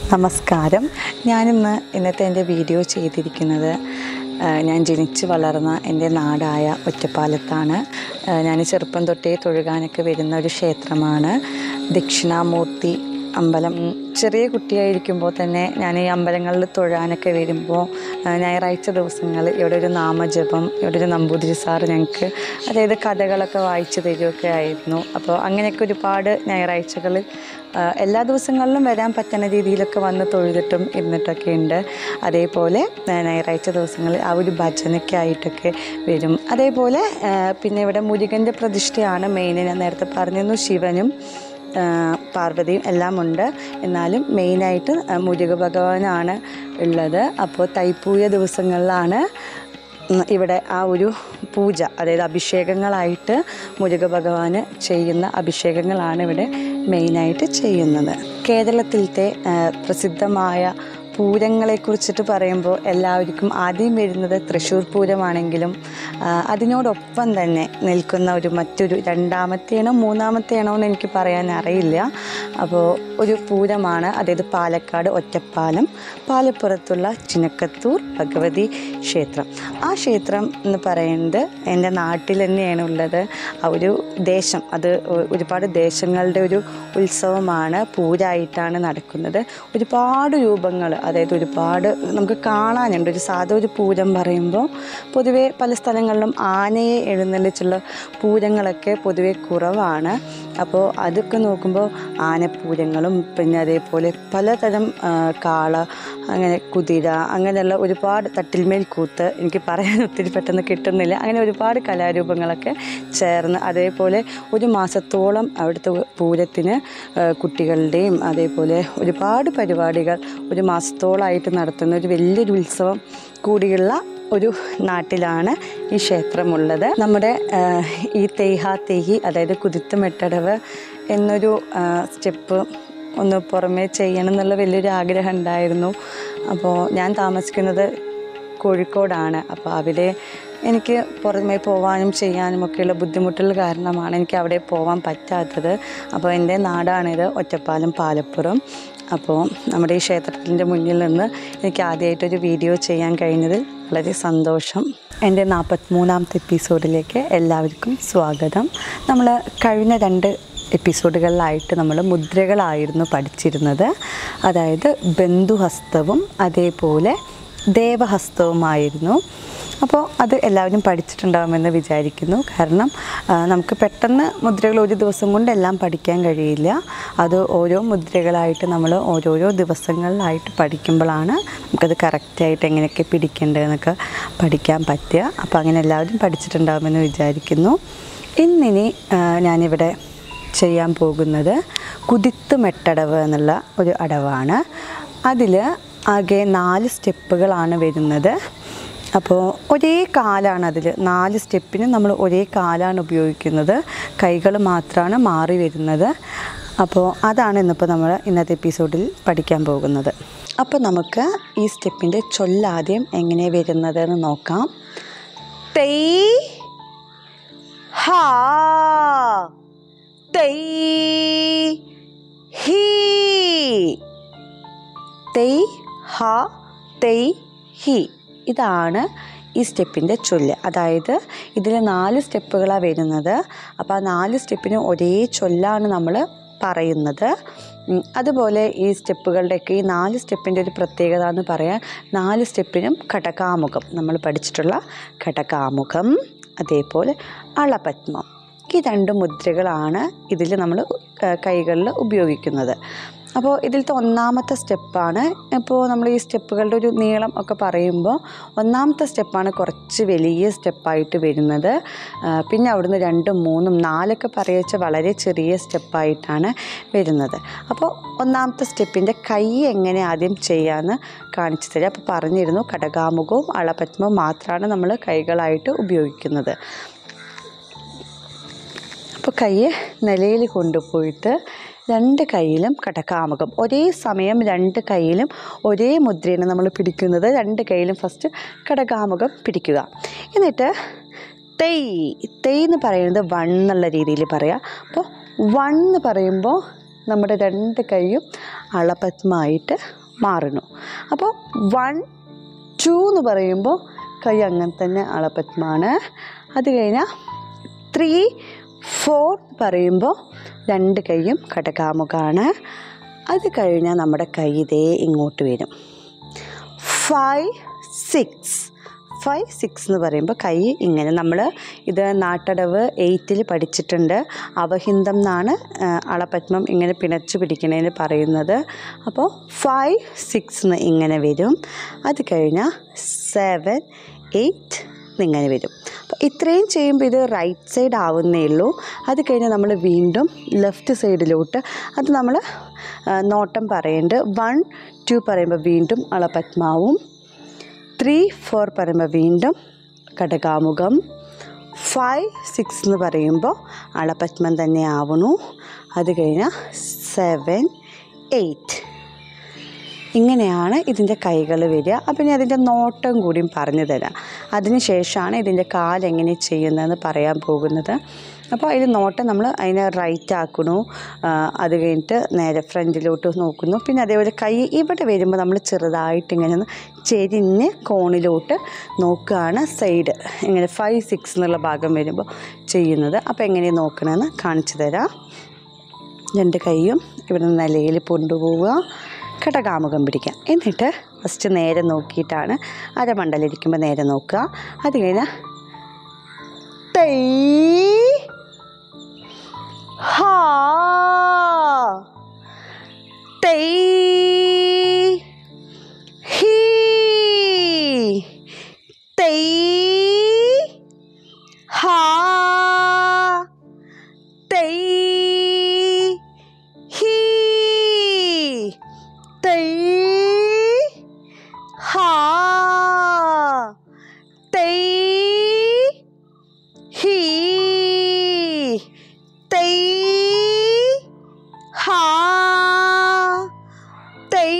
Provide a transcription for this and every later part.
നമസ്കാരം ഞാനിന്ന് ഇന്നത്തെ എൻ്റെ വീഡിയോ ചെയ്തിരിക്കുന്നത് ആ, ഞാൻ ജനിച്ചു വളർന്ന എൻ്റെ നാടായ ഒറ്റപ്പാലത്താണ് ആ, ഞാൻ ചെറുപ്പം തൊട്ടേ തൊഴുകാനൊക്കെ വരുന്ന ഒരു ക്ഷേത്രമാണ് ദക്ഷിണാമൂർത്തി അമ്പലം ഉം, ചെറിയ കുട്ടിയായിരിക്കുമ്പോൾ തന്നെ ഞാൻ ഈ അമ്പലങ്ങളിൽ തൊഴാനൊക്കെ വരുമ്പോൾ ആ, ഞായറാഴ്ച ദിവസങ്ങളിൽ ഇവിടെ ഒരു നാമജപം ഇവിടെ ഒരു നമ്പൂതിരി സാറ് ഞങ്ങൾക്ക് അതായത് കഥകളൊക്കെ വായിച്ചു തരികയൊക്കെ ആയിരുന്നു അപ്പോൾ അങ്ങനെയൊക്കെ ഒരുപാട് ഞായറാഴ്ചകളിൽ ആ, എല്ലാ ദിവസങ്ങളിലും വരാൻ പറ്റുന്ന രീതിയിലൊക്കെ വന്ന് തൊഴുതിട്ടും ഇരുന്നിട്ടൊക്കെ ഉണ്ട് അതേപോലെ ആ, ഞായറാഴ്ച ദിവസങ്ങളിൽ ആ ഒരു ഭജനയ്ക്ക് ആയിട്ടൊക്കെ വരും അതേപോലെ ആ, പിന്നെ ഇവിടെ മുരുകൻ്റെ പ്രതിഷ്ഠയാണ് മെയിൻ ഞാൻ നേരത്തെ പറഞ്ഞിരുന്നു ശിവനും ആ, പാർവതിയും എല്ലാം ഉണ്ട് എന്നാലും മെയിനായിട്ട് ആ, മുരുക ഭഗവാനാണ് ഉള്ളത് അപ്പോൾ തൈപ്പൂയ ദിവസങ്ങളിലാണ് ഉം, ഇവിടെ ആ ഒരു പൂജ അതായത് അഭിഷേകങ്ങളായിട്ട് മുരുക ഭഗവാന് ചെയ്യുന്ന അഭിഷേകങ്ങളാണ് ഇവിടെ മെയിനായിട്ട് ചെയ്യുന്നത് കേരളത്തിലത്തെ ആ, പ്രസിദ്ധമായ പൂരങ്ങളെക്കുറിച്ചിട്ട് പറയുമ്പോൾ എല്ലാവർക്കും ആദ്യം വരുന്നത് തൃശ്ശൂർ പൂരമാണെങ്കിലും ആ, അതിനോടൊപ്പം തന്നെ നിൽക്കുന്ന ഒരു മറ്റൊരു രണ്ടാമത്തെയാണോ മൂന്നാമത്തെയാണോ എന്ന് എനിക്ക് പറയാൻ അറിയില്ല അപ്പോൾ ഒരു പൂരമാണ് അതായത് പാലക്കാട് ഒറ്റപ്പാലം പാലപ്പുറത്തുള്ള ചിനക്കത്തൂർ ഭഗവതി ക്ഷേത്രം ആ ക്ഷേത്രം എന്ന് പറയുന്നത് എൻ്റെ നാട്ടിൽ തന്നെയാണ് ഉള്ളത് ആ ഒരു ദേശം അത് ഒ- ഒരുപാട് ദേശങ്ങളുടെ ഒരു ഉത്സവമാണ് പൂരായിട്ടാണ് നടക്കുന്നത് ഒരുപാട് രൂപങ്ങൾ അതായത് ഒരുപാട് നമുക്ക് കാണാനുണ്ട് ഒരു സാധാ ഒരു പൂരം പറയുമ്പോൾ പൊതുവേ പല സ്ഥലങ്ങളിലും ആനയെ എഴുന്നള്ളിച്ചുള്ള പൂരങ്ങളൊക്കെ പൊതുവേ കുറവാണ് അപ്പോൾ അതൊക്കെ നോക്കുമ്പോൾ ആനപ്പൂരങ്ങളും പിന്നെ അതേപോലെ പലതരം ആ, കാള അങ്ങനെ കുതിര അങ്ങനെയുള്ള ഒരുപാട് തട്ടിൽമേൽ കൂത്ത് എനിക്ക് പറയാൻ ഒത്തിരി പെട്ടെന്ന് കിട്ടുന്നില്ല അങ്ങനെ ഒരുപാട് കലാരൂപങ്ങളൊക്കെ ചേർന്ന് അതേപോലെ ഒരു മാസത്തോളം അവിടുത്തെ പൂരത്തിന് ആ, കുട്ടികളുടെയും അതേപോലെ ഒരുപാട് പരിപാടികൾ ഒരു മാസത്തോളമായിട്ട് നടത്തുന്ന ഒരു വലിയൊരു ഉത്സവം കൂടിയുള്ള ഒരു നാട്ടിലാണ് ഈ ക്ഷേത്രമുള്ളത് നമ്മുടെ ആ, ഈ തെയ്ഹ തെഹി അതായത് കുതിത്തുമെട്ടടവ് എന്നൊരു ആ, സ്റ്റെപ്പ് ഒന്ന് പുറമേ ചെയ്യണം എന്നുള്ള വലിയൊരു ആഗ്രഹം ഉണ്ടായിരുന്നു അപ്പോൾ ഞാൻ താമസിക്കുന്നത് കോഴിക്കോടാണ് അപ്പോൾ അവിടെ എനിക്ക് പുറമേ പോകാനും ചെയ്യാനും ഒക്കെയുള്ള ബുദ്ധിമുട്ടുകൾ കാരണമാണ് എനിക്ക് അവിടെ പോകാൻ പറ്റാത്തത് അപ്പോൾ എൻ്റെ നാടാണിത് ഒറ്റപ്പാലം പാലപ്പുറം അപ്പോൾ നമ്മുടെ ഈ ക്ഷേത്രത്തിൻ്റെ മുന്നിൽ നിന്ന് എനിക്ക് ആദ്യമായിട്ടൊരു വീഡിയോ ചെയ്യാൻ കഴിഞ്ഞതിൽ വളരെ സന്തോഷം എൻ്റെ നാൽപ്പത്തിമൂന്നാമത്തെ എപ്പിസോഡിലേക്ക് എല്ലാവർക്കും സ്വാഗതം നമ്മൾ കഴിഞ്ഞ രണ്ട് എപ്പിസോഡുകളിലായിട്ട് നമ്മൾ മുദ്രകളായിരുന്നു പഠിച്ചിരുന്നത് അതായത് ബന്ധുഹസ്തവും അതേപോലെ ദേവഹസ്തവുമായിരുന്നു അപ്പോൾ അത് എല്ലാവരും പഠിച്ചിട്ടുണ്ടാകുമെന്ന് വിചാരിക്കുന്നു കാരണം ആ, നമുക്ക് പെട്ടെന്ന് മുദ്രകൾ ഒരു ദിവസം കൊണ്ട് എല്ലാം പഠിക്കാൻ കഴിയില്ല അത് ഓരോ മുദ്രകളായിട്ട് നമ്മൾ ഓരോരോ ദിവസങ്ങളിലായിട്ട് പഠിക്കുമ്പോഴാണ് നമുക്കത് കറക്റ്റായിട്ട് എങ്ങനെയൊക്കെ പിടിക്കേണ്ടതെന്നൊക്കെ പഠിക്കാൻ പറ്റുക അപ്പോൾ അങ്ങനെ എല്ലാവരും പഠിച്ചിട്ടുണ്ടാകുമെന്ന് വിചാരിക്കുന്നു ഇന്നിനി ആ, ഞാനിവിടെ ചെയ്യാൻ പോകുന്നത് കുതിത്ത് മെട്ടടവ് എന്നുള്ള ഒരു അടവാണ് അതിൽ ആകെ നാല് സ്റ്റെപ്പുകളാണ് വരുന്നത് അപ്പോൾ ഒരേ കാലാണ് അതിൽ നാല് സ്റ്റെപ്പിന് നമ്മൾ ഒരേ കാലാണ് ഉപയോഗിക്കുന്നത് കൈകൾ മാത്രമാണ് മാറി വരുന്നത് അപ്പോൾ അതാണ് ഇന്നിപ്പോൾ നമ്മൾ ഇന്നത്തെ എപ്പിസോഡിൽ പഠിക്കാൻ പോകുന്നത് അപ്പോൾ നമുക്ക് ഈ സ്റ്റെപ്പിൻ്റെ ചൊല്ലാദ്യം എങ്ങനെ വരുന്നത് എന്ന് നോക്കാം തെയ് ഹാ തെയ് ഹീ തെയ് ഹ തെയ് ഹി ഇതാണ് ഈ സ്റ്റെപ്പിൻ്റെ ചൊല്ല് അതായത് ഇതിൽ നാല് സ്റ്റെപ്പുകളാണ് വരുന്നത് അപ്പോൾ ആ നാല് സ്റ്റെപ്പിന് ഒരേ ചൊല്ലാണ് നമ്മൾ പറയുന്നത് ഉം, അതുപോലെ ഈ സ്റ്റെപ്പുകളുടെയൊക്കെ ഈ നാല് സ്റ്റെപ്പിൻ്റെ ഒരു പ്രത്യേകത എന്ന് പറയാൻ നാല് സ്റ്റെപ്പിനും ഘടകാമുഖം നമ്മൾ പഠിച്ചിട്ടുള്ള ഘടകാമുഖം അതേപോലെ അളപത്മം ഈ രണ്ട് മുദ്രകളാണ് ഇതിൽ നമ്മൾ കൈകളിൽ ഉപയോഗിക്കുന്നത് അപ്പോൾ ഇതിലത്തെ ഒന്നാമത്തെ സ്റ്റെപ്പാണ് ഇപ്പോൾ നമ്മൾ ഈ സ്റ്റെപ്പുകളുടെ ഒരു നീളം ഒക്കെ പറയുമ്പോൾ ഒന്നാമത്തെ സ്റ്റെപ്പാണ് കുറച്ച് വലിയ സ്റ്റെപ്പായിട്ട് വരുന്നത് ആ, പിന്നെ അവിടുന്ന് രണ്ടും മൂന്നും നാലൊക്കെ പറയച്ച വളരെ ചെറിയ സ്റ്റെപ്പായിട്ടാണ് വരുന്നത് അപ്പോൾ ഒന്നാമത്തെ സ്റ്റെപ്പിൻ്റെ കൈ എങ്ങനെ ആദ്യം ചെയ്യാമെന്ന് കാണിച്ചു തരാം അപ്പോൾ പറഞ്ഞിരുന്നു കടകാമുഖവും അളപത്മവും മാത്രമാണ് നമ്മൾ കൈകളായിട്ട് ഉപയോഗിക്കുന്നത് അപ്പോൾ കൈ നിലയിൽ കൊണ്ടുപോയിട്ട് രണ്ട് കൈയിലും കടക്കാമുഖം ഒരേ സമയം രണ്ട് കൈയിലും ഒരേ മുദ്രയാണ് നമ്മൾ പിടിക്കുന്നത് രണ്ട് കൈയിലും ഫസ്റ്റ് കടകാമുഖം പിടിക്കുക എന്നിട്ട് തെയ് തെയ് എന്ന് പറയുന്നത് വൺ എന്നുള്ള രീതിയിൽ പറയാം അപ്പോൾ വൺ എന്ന് പറയുമ്പോൾ നമ്മുടെ രണ്ട് കൈയും അളപത്മമായിട്ട് മാറുന്നു അപ്പോൾ വൺ ടു എന്ന് പറയുമ്പോൾ കൈ അങ്ങനെ തന്നെ അളപത്മാണ് അത് കഴിഞ്ഞാൽ ത്രീ ഫോർ പറയുമ്പോൾ രണ്ട് കൈയും കടകാമുഖാണ് അത് കഴിഞ്ഞാൽ നമ്മുടെ കൈ ഇതേ ഇങ്ങോട്ട് വരും ഫൈവ് സിക്സ് ഫൈവ് സിക്സ് എന്ന് പറയുമ്പോൾ കൈ ഇങ്ങനെ നമ്മൾ ഇത് നാട്ടടവ് എയ്റ്റിൽ പഠിച്ചിട്ടുണ്ട് അവഹിന്ദം എന്നാണ് ആ, അളപത്മം ഇങ്ങനെ പിണച്ചു പിടിക്കണതിന് പറയുന്നത് അപ്പോൾ ഫൈവ് സിക്സ് എന്ന് ഇങ്ങനെ വരും അത് കഴിഞ്ഞാൽ സെവൻ എയ്റ്റ് ഇങ്ങനെ വരും അപ്പോൾ ഇത്രയും ചെയ്യുമ്പോൾ ഇത് റൈറ്റ് സൈഡ് ആവുന്നേ ഉള്ളൂ അത് കഴിഞ്ഞ് നമ്മൾ വീണ്ടും ലെഫ്റ്റ് സൈഡിലോട്ട് അത് നമ്മൾ നോട്ടം പറയുന്നുണ്ട് വൺ ടു പറയുമ്പോൾ വീണ്ടും അളപത്മാവും ത്രീ ഫോർ പറയുമ്പോൾ വീണ്ടും കടകാമുഖം ഫൈവ് സിക്സ് എന്ന് പറയുമ്പോൾ അളപത്മം തന്നെ ആവണു അത് കഴിഞ്ഞാൽ സെവൻ എയ്റ്റ് ഇങ്ങനെയാണ് ഇതിൻ്റെ കൈകൾ വരിക അപ്പം ഇനി അതിൻ്റെ നോട്ടം കൂടിയും പറഞ്ഞു തരാം അതിന് ശേഷമാണ് ഇതിൻ്റെ കാലെങ്ങനെ ചെയ്യുന്നതെന്ന് പറയാൻ പോകുന്നത് അപ്പോൾ അതിന് നോട്ടം നമ്മൾ അതിനെ റൈറ്റ് ആക്കണു ആ, അത് കഴിഞ്ഞിട്ട് നേരെ ഫ്രണ്ടിലോട്ട് നോക്കുന്നു പിന്നെ അതേപോലെ കൈ ഇവിടെ വരുമ്പോൾ നമ്മൾ ചെറുതായിട്ട് ഇങ്ങനെ ഒന്ന് ചെരിഞ്ഞ് കോണിലോട്ട് നോക്കുകയാണ് സൈഡ് ഇങ്ങനെ ഫൈവ് സിക്സ് എന്നുള്ള ഭാഗം വരുമ്പോൾ ചെയ്യുന്നത് അപ്പോൾ എങ്ങനെ നോക്കണമെന്ന് കാണിച്ചു തരാം രണ്ട് കൈയും ഇവിടെ നിന്ന് നിലയിൽ കൊണ്ടുപോവുക കടകാമുഖം പിടിക്കുക എന്നിട്ട് ഫസ്റ്റ് നേരെ നോക്കിയിട്ടാണ് അരമണ്ടലിരിക്കുമ്പോൾ നേരെ നോക്കുക അത് കഴിഞ്ഞാൽ തൈ ഹാ തൈ ഹീ തൈ ഹാ തൈ ഹീ തൈ ഹാ തൈ ഹീ തൈ ഹാ തൈ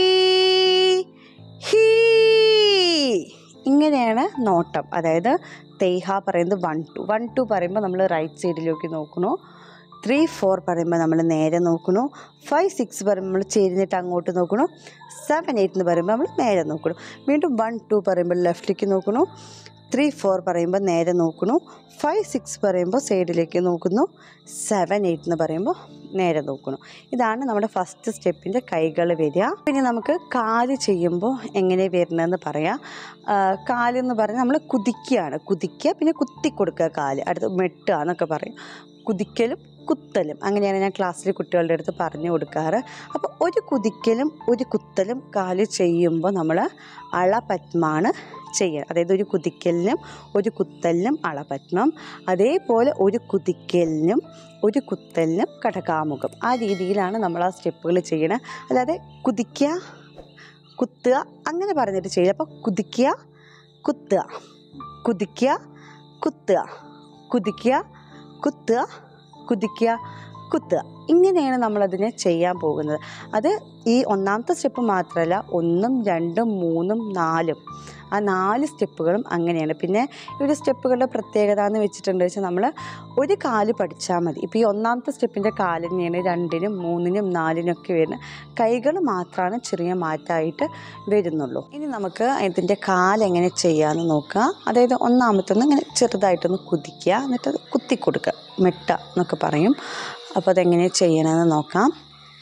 ഹീ ഇങ്ങനെയാണ് നോട്ടം അതായത് തെയ്ഹ പറയുന്നത് വൺ ടു വൺ ടു പറയുമ്പോൾ നമ്മൾ റൈറ്റ് സൈഡിലേക്ക് നോക്കണു ത്രീ ഫോർ പറയുമ്പോൾ നമ്മൾ നേരെ നോക്കണു ഫൈവ് സിക്സ് പറയുമ്പോൾ നമ്മൾ ചേരുന്നിട്ട് അങ്ങോട്ട് നോക്കണു സെവൻ എയ്റ്റ് എന്ന് പറയുമ്പോൾ നമ്മൾ നേരെ നോക്കണു വീണ്ടും വൺ ടു പറയുമ്പോൾ ലെഫ്റ്റിലേക്ക് നോക്കണു ത്രീ ഫോർ പറയുമ്പോൾ നേരെ നോക്കണു ഫൈവ് സിക്സ് പറയുമ്പോൾ സൈഡിലേക്ക് നോക്കുന്നു സെവൻ എയ്റ്റ് എന്ന് പറയുമ്പോൾ നേരെ നോക്കണു ഇതാണ് നമ്മുടെ ഫസ്റ്റ് സ്റ്റെപ്പിൻ്റെ കൈകൾ വരിക പിന്നെ നമുക്ക് കാല് ചെയ്യുമ്പോൾ എങ്ങനെ വരുന്നതെന്ന് പറയാം ആ, കാലെന്ന് പറഞ്ഞാൽ നമ്മൾ കുതിക്കുകയാണ് കുതിക്കുക പിന്നെ കുത്തി കൊടുക്കുക കാല് അടുത്ത് മെട്ടുക എന്നൊക്കെ പറയും കുതിക്കലും കുത്തലും അങ്ങനെയാണ് ഞാൻ ക്ലാസ്സിൽ കുട്ടികളുടെ അടുത്ത് പറഞ്ഞു കൊടുക്കാറ് അപ്പോൾ ഒരു കുതിക്കലും ഒരു കുത്തലും കാല് ചെയ്യുമ്പോൾ നമ്മൾ അളപത്മാണ് ചെയ്യുക അതായത് ഒരു കുതിക്കലിനും ഒരു കുത്തലിനും അളപത്മം അതേപോലെ ഒരു കുതിക്കലിനും ഒരു കുത്തലിനും കടകാമുഖം ആ രീതിയിലാണ് നമ്മൾ ആ സ്റ്റെപ്പുകൾ ചെയ്യണത് അല്ലാതെ കുതിക്കുക കുത്തുക അങ്ങനെ പറഞ്ഞിട്ട് ചെയ്യില്ല അപ്പോൾ കുതിക്കുക കുത്തുക കുതിക്കുക കുത്തുക കുതിക്കുക കുത്തുക കുതിക്കുക കുത്തുക ഇങ്ങനെയാണ് നമ്മളതിനെ ചെയ്യാൻ പോകുന്നത് അത് ഈ ഒന്നാമത്തെ സ്റ്റെപ്പ് മാത്രമല്ല ഒന്നും രണ്ടും മൂന്നും നാലും ആ നാല് സ്റ്റെപ്പുകളും അങ്ങനെയാണ് പിന്നെ ഇവിടെ സ്റ്റെപ്പുകളുടെ പ്രത്യേകത എന്ന് വെച്ചിട്ടുണ്ട് വെച്ചാൽ നമ്മൾ ഒരു കാല് പഠിച്ചാൽ മതി ഇപ്പോൾ ഈ ഒന്നാമത്തെ സ്റ്റെപ്പിൻ്റെ കാല് തന്നെയാണ് രണ്ടിനും മൂന്നിനും നാലിനും ഒക്കെ വരുന്നത് കൈകൾ മാത്രമാണ് ചെറിയ മാറ്റമായിട്ട് വരുന്നുള്ളൂ ഇനി നമുക്ക് ഇതിൻ്റെ കാലെങ്ങനെ ചെയ്യാമെന്ന് നോക്കുക അതായത് ഒന്നാമത്തൊന്ന് ഇങ്ങനെ ചെറുതായിട്ടൊന്ന് കുതിക്കുക എന്നിട്ട് അത് കുത്തി കൊടുക്കുക മെട്ട എന്നൊക്കെ പറയും അപ്പോൾ അതെങ്ങനെ ചെയ്യണമെന്ന് നോക്കാം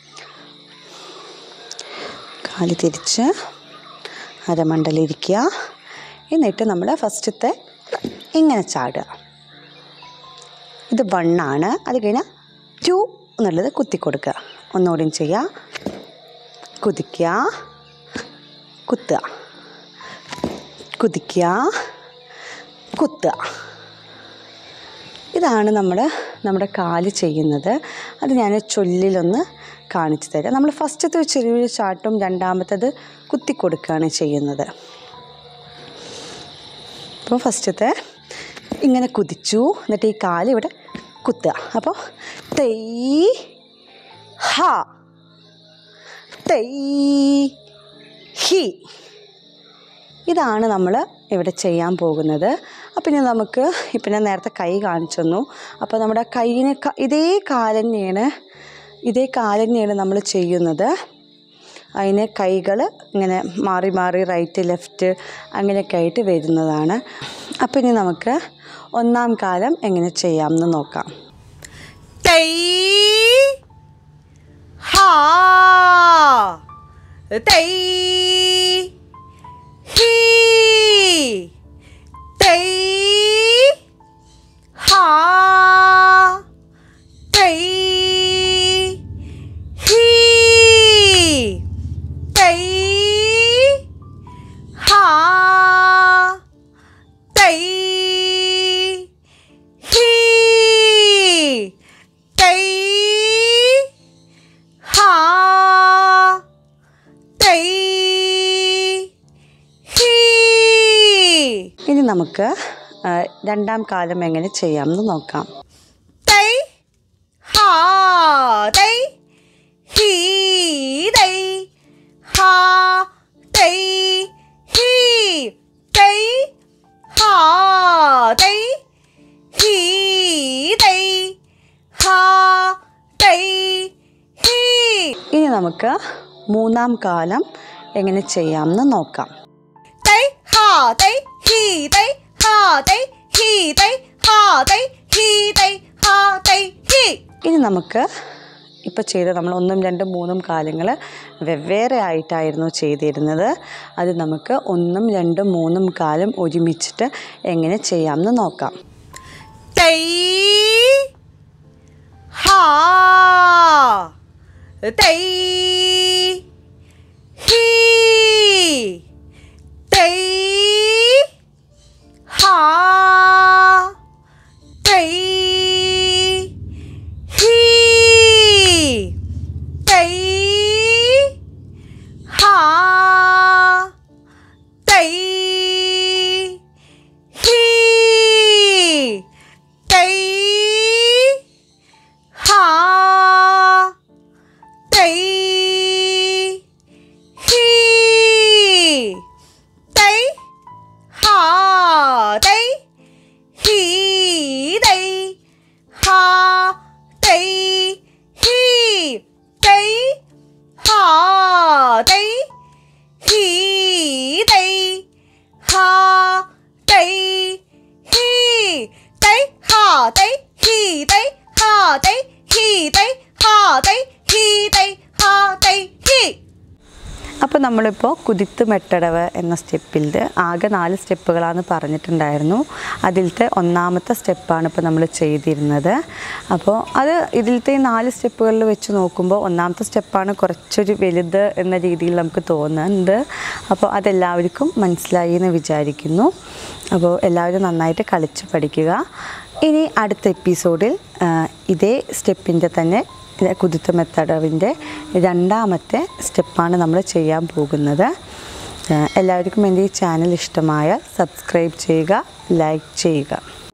കാല് തിരിച്ച് അരമണ്ടലിരിക്കുക എന്നിട്ട് നമ്മൾ ഫസ്റ്റത്തെ ഇങ്ങനെ ചാടുക ഇത് വണ്ണാണ് അത് കഴിഞ്ഞാൽ ടു എന്നുള്ളത് കുത്തി കൊടുക്കുക ഒന്നുകൂടിയും ചെയ്യുക കുതിക്കുക കുത്തുക കുതിക്കുക കുത്തുക ഇതാണ് നമ്മൾ നമ്മുടെ കാല് ചെയ്യുന്നത് അത് ഞാൻ ചൊല്ലിലൊന്ന് കാണിച്ചു തരാം നമ്മൾ ഫസ്റ്റത്തെ ഒരു ചെറിയൊരു ചാട്ടും രണ്ടാമത്തത് കുത്തി കൊടുക്കുകയാണ് ചെയ്യുന്നത് അപ്പോൾ ഫസ്റ്റത്തെ ഇങ്ങനെ കുതിച്ചു എന്നിട്ട് ഈ കാല് ഇവിടെ കുത്തുക അപ്പോൾ തെയ് ഹ തെയ് ഹി ഇതാണ് നമ്മൾ ഇവിടെ ചെയ്യാൻ പോകുന്നത് അപ്പം ഇനി നമുക്ക് ഇപ്പം ഞാൻ നേരത്തെ കൈ കാണിച്ചു തന്നു അപ്പോൾ നമ്മുടെ കൈയിന് ക- ഇതേ കാല് തന്നെയാണ് ഇതേ കാല് തന്നെയാണ് നമ്മൾ ചെയ്യുന്നത് അതിന് കൈകൾ ഇങ്ങനെ മാറി മാറി റൈറ്റ് ലെഫ്റ്റ് അങ്ങനെയൊക്കെ ആയിട്ട് വരുന്നതാണ് അപ്പോൾ ഇനി നമുക്ക് ഒന്നാം കാലം എങ്ങനെ ചെയ്യാമെന്ന് നോക്കാം 得哈得嘿得哈得嘿得哈得嘿得哈得嘿。 ഇനി നമുക്ക് ആ, രണ്ടാം കാലം എങ്ങനെ ചെയ്യാമെന്ന് നോക്കാം 得哈得嘿得哈得嘿得哈得嘿得哈得嘿。 ഇനി നമുക്ക് മൂന്നാം കാലം എങ്ങനെ ചെയ്യാമെന്ന് നോക്കാം 得哈得嘿得哈得嘿得哈得嘿得哈得嘿。 ഇനി നമുക്ക് ഇപ്പോൾ ചെയ്ത നമ്മൾ ഒന്നും രണ്ടും മൂന്നും കാലങ്ങൾ വെവ്വേറെ ആയിട്ടായിരുന്നു ചെയ്തിരുന്നത് അത് നമുക്ക് ഒന്നും രണ്ടും മൂന്നും കാലം ഒരുമിച്ചിട്ട് എങ്ങനെ ചെയ്യാമെന്ന് നോക്കാം 得哈得嘿得哈得嘿得哈得嘿得哈得嘿得哈得嘿得哈得嘿得哈得嘿得哈得嘿得哈得嘿得哈得嘿得哈得嘿得哈得嘿。 അപ്പോൾ നമ്മളിപ്പോൾ കുതിത്ത് മെട്ടടവ് എന്ന സ്റ്റെപ്പിൽ ആകെ നാല് സ്റ്റെപ്പുകളാണ് പറഞ്ഞിട്ടുണ്ടായിരുന്നു അതിലത്തെ ഒന്നാമത്തെ സ്റ്റെപ്പാണ് ഇപ്പോൾ നമ്മൾ ചെയ്തിരുന്നത് അപ്പോൾ അത് ഇതിലത്തെ ഈ നാല് സ്റ്റെപ്പുകളിൽ വെച്ച് നോക്കുമ്പോൾ ഒന്നാമത്തെ സ്റ്റെപ്പാണ് കുറച്ചൊരു വലുത് എന്ന രീതിയിൽ നമുക്ക് തോന്നുന്നുണ്ട് അപ്പോൾ അതെല്ലാവർക്കും മനസ്സിലായി എന്ന് വിചാരിക്കുന്നു അപ്പോൾ എല്ലാവരും നന്നായിട്ട് കളിച്ച് പഠിക്കുക ഇനി അടുത്ത എപ്പിസോഡിൽ ആ, ഇതേ സ്റ്റെപ്പിൻ്റെ തന്നെ ഇത് കുതിത്ത മെത്തടവിൻ്റെ രണ്ടാമത്തെ സ്റ്റെപ്പാണ് നമ്മൾ ചെയ്യാൻ പോകുന്നത് ഏഹ് എല്ലാവർക്കും എൻ്റെ ഈ ചാനൽ ഇഷ്ടമായാൽ സബ്സ്ക്രൈബ് ചെയ്യുക ലൈക്ക് ചെയ്യുക